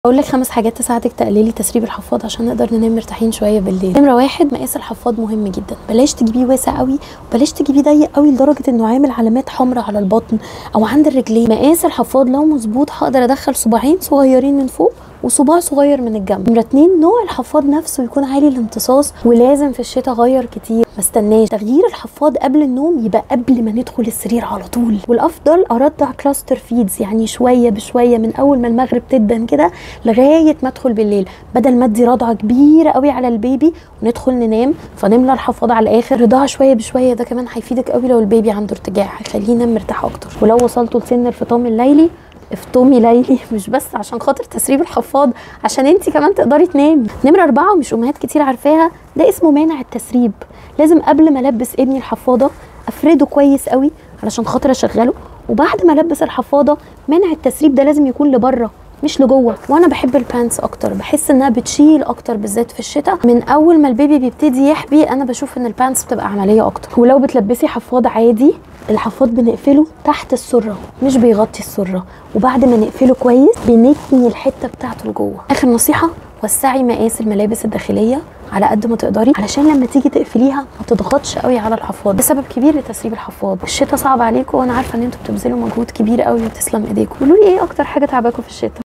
اقول لك خمس حاجات تساعدك تقللي تسريب الحفاض عشان نقدر ننام مرتاحين شويه بالليل نمره واحد مقاس الحفاض مهم جدا بلاش تجيبيه واسع قوي وبلاش تجيبيه ضيق قوي لدرجه انه عامل علامات حمراء على البطن او عند الرجلين مقاس الحفاض لو مظبوط هقدر ادخل صباعين صغيرين من فوق وصباع صغير من الجنب نمره اتنين نوع الحفاض نفسه يكون عالي الامتصاص ولازم في الشتاء اغير كتير ما استناش تغيير الحفاض قبل النوم يبقى قبل ما ندخل السرير على طول والافضل ارضع كلاستر فيدز يعني شويه بشويه من اول ما المغرب تدن كده لغايه ما ادخل بالليل بدل ما ادي رضعه كبيره قوي على البيبي وندخل ننام فنملى الحفاض على الاخر رضاعه شويه بشويه ده كمان هيفيدك قوي لو البيبي عنده ارتجاع هيخليه ينام مرتاح اكتر ولو وصلتوا لسن الفطام الليلي افطمي ليلي مش بس عشان خاطر تسريب الحفاض عشان انت كمان تقدري تنامي نمره اربعه ومش امهات كتير عارفاها ده اسمه مانع التسريب لازم قبل ما البس ابني الحفاضه افرده كويس قوي علشان خاطر اشغله وبعد ما البس الحفاضه مانع التسريب ده لازم يكون لبره مش لجوه وانا بحب البانس اكتر بحس انها بتشيل اكتر بالذات في الشتاء من اول ما البيبي بيبتدي يحبي انا بشوف ان البانس بتبقى عمليه اكتر ولو بتلبسي حفاض عادي الحفاض بنقفله تحت السره مش بيغطي السره وبعد ما نقفله كويس بنتني الحته بتاعته لجوه اخر نصيحه وسعي مقاس الملابس الداخليه على قد ما تقدري علشان لما تيجي تقفليها ما تضغطش قوي على الحفاض ده سبب كبير لتسريب الحفاض الشتاء صعب عليكم وانا عارفه ان انتوا بتبذلوا مجهود كبير قوي وتسلم ايديكم قولوا لي ايه اكتر حاجه تعباكم في الشتاء